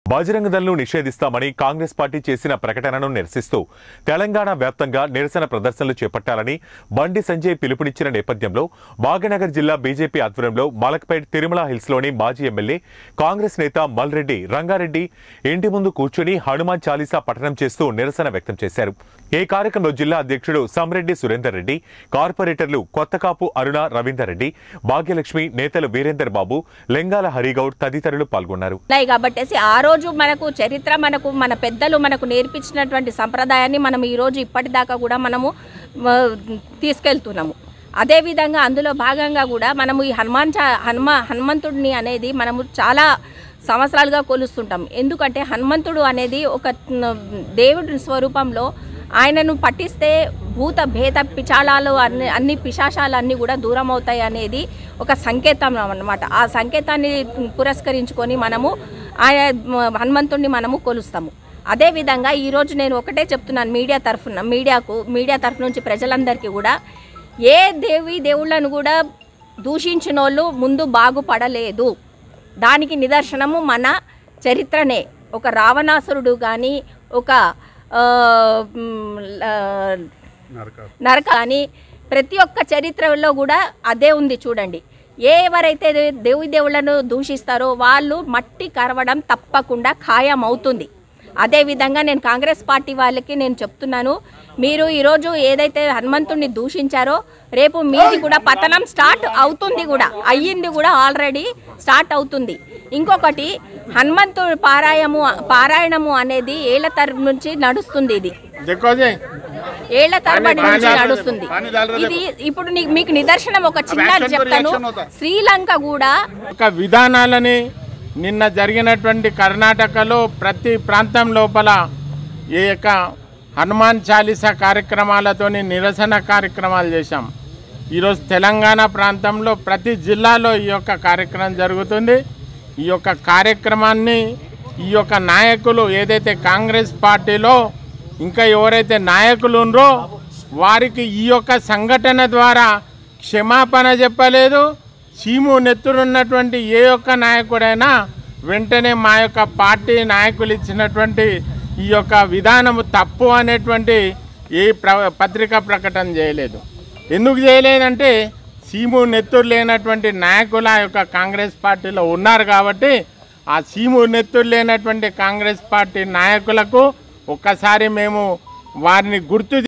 బజరంగ దళ్ను నిషేధిస్తామని కాంగ్రెస్ పార్టీ చేసిన ప్రకటనను నిరసిస్తూ తెలంగాణ వ్యాప్తంగా నిరసన ప్రదర్శనలు చేపట్టాలని బండి సంజయ్ పిలుపునిచ్చిన నేపథ్యంలో భాగ్యనగర్ జిల్లా బీజేపీ ఆధ్వర్యంలో మలక్పేట్ తిరుమల హిల్స్లోని మాజీ ఎమ్మెల్యే కాంగ్రెస్ నేత మల్రెడ్డి రంగారెడ్డి ఇంటి ముందు కూర్చుని హనుమాన్ చాలీసా పఠనం చేస్తూ నిరసన వ్యక్తం చేశారు ఈ కార్యక్రమంలో జిల్లా అధ్యక్షుడు సమ్రెడ్డి సురేందర్ రెడ్డి కార్పొరేటర్లు కొత్తకాపు అరుణ రవీందర్ రెడ్డి భాగ్యలక్ష్మి నేతలు వీరేందర్ బాబు లెంగాల హరిగౌడ్ తదితరులు పాల్గొన్నారు ఉన్నాయి కాబట్టేసి ఆ రోజు మనకు చరిత్ర మనకు మన పెద్దలు మనకు నేర్పించినటువంటి సంప్రదాయాన్ని మనం ఈ రోజు ఇప్పటిదాకా కూడా మనము మ, తీసుకెళ్తున్నాము అదేవిధంగా అందులో భాగంగా కూడా మనము ఈ హనుమాన్ చా హనుమ హనుమంతుడిని అనేది మనము చాలా సంవత్సరాలుగా కొలుస్తుంటాం ఎందుకంటే హనుమంతుడు అనేది ఒక న, దేవుడి స్వరూపంలో ఆయనను పట్టిస్తే భూత భేద పిచాలాలు అన్ని అన్ని పిశాచాలు అన్నీ కూడా దూరం అవుతాయి అనేది ఒక సంకేతం అన్నమాట ఆ సంకేతాన్ని పురస్కరించుకొని మనము ఆయన మ, హనుమంతుడిని మనము కొలుస్తాము అదేవిధంగా ఈరోజు నేను ఒకటే చెప్తున్నాను మీడియా తరఫున మీడియాకు మీడియా తరఫు నుంచి ప్రజలందరికీ కూడా ఏ దేవి దేవుళ్ళను కూడా దూషించిన వాళ్ళు ముందు బాగుపడలేదు దానికి నిదర్శనము మన చరిత్రనే ఒక రావణాసురుడు కానీ ఒక ఆ, మ్, ఆ, నరక కానీ ప్రతి ఒక్క చరిత్రలో కూడా అదే ఉంది చూడండి ఎవరైతే దేవి దేవుళ్ళను దూషిస్తారో వాళ్ళు మట్టి కరవడం తప్పకుండా ఖాయం అవుతుంది అదేవిధంగా నేను కాంగ్రెస్ పార్టీ వాళ్ళకి నేను చెప్తున్నాను మీరు ఈరోజు ఏదైతే హనుమంతుడిని దూషించారో రేపు మీది కూడా పతనం స్టార్ట్ అవుతుంది కూడా అయ్యింది కూడా ఆల్రెడీ స్టార్ట్ అవుతుంది ఇంకొకటి హనుమంతుడు పారాయము పారాయణము అనేది ఏళ్ల తరపు నుంచి నడుస్తుంది ఇది देखो जी ఏళ్ల తరబడి పానీ నుంచి దాల్ నడుస్తుంది పానీ దాల్ రే ఇది ఇప్పుడు నీ- మీకు నిదర్శనం ఒక చిన్న action తో చెప్తాను reaction అవుతా. శ్రీలంక కూడా ఒక విధానాలని నిన్న జరిగినటువంటి కర్ణాటకలో ప్రతి ప్రాంతం లోపల ఈ యొక్క హనుమాన్ చాలీసా కార్యక్రమాలతోని నిరసన కార్యక్రమాలు చేశాం ఈరోజు తెలంగాణ ప్రాంతంలో ప్రతి జిల్లాలో ఈ యొక్క కార్యక్రమం జరుగుతుంది ఈ యొక్క కార్యక్రమాన్ని ఈ యొక్క నాయకులు ఏదైతే కాంగ్రెస్ పార్టీలో ఇంకా ఎవరైతే నాయకులు ఉన్నారో వారికి ఈ యొక్క సంఘటన ద్వారా క్షమాపణ చెప్పలేదు చీము నెత్తురున్నటువంటి ఏ ఒక్క నాయకుడైనా వెంటనే మా యొక్క పార్టీ నాయకులు ఇచ్చినటువంటి ఈ యొక్క విధానము తప్పు అనేటువంటి ఏ ప్ర పత్రికా ప్రకటన చేయలేదు ఎందుకు చేయలేదంటే సీము నెత్తురు లేనటువంటి నాయకులు ఆ యొక్క కాంగ్రెస్ పార్టీలో ఉన్నారు కాబట్టి ఆ సీము నెత్తురు లేనటువంటి కాంగ్రెస్ పార్టీ నాయకులకు ఒక్కసారి మేము వారిని గుర్తు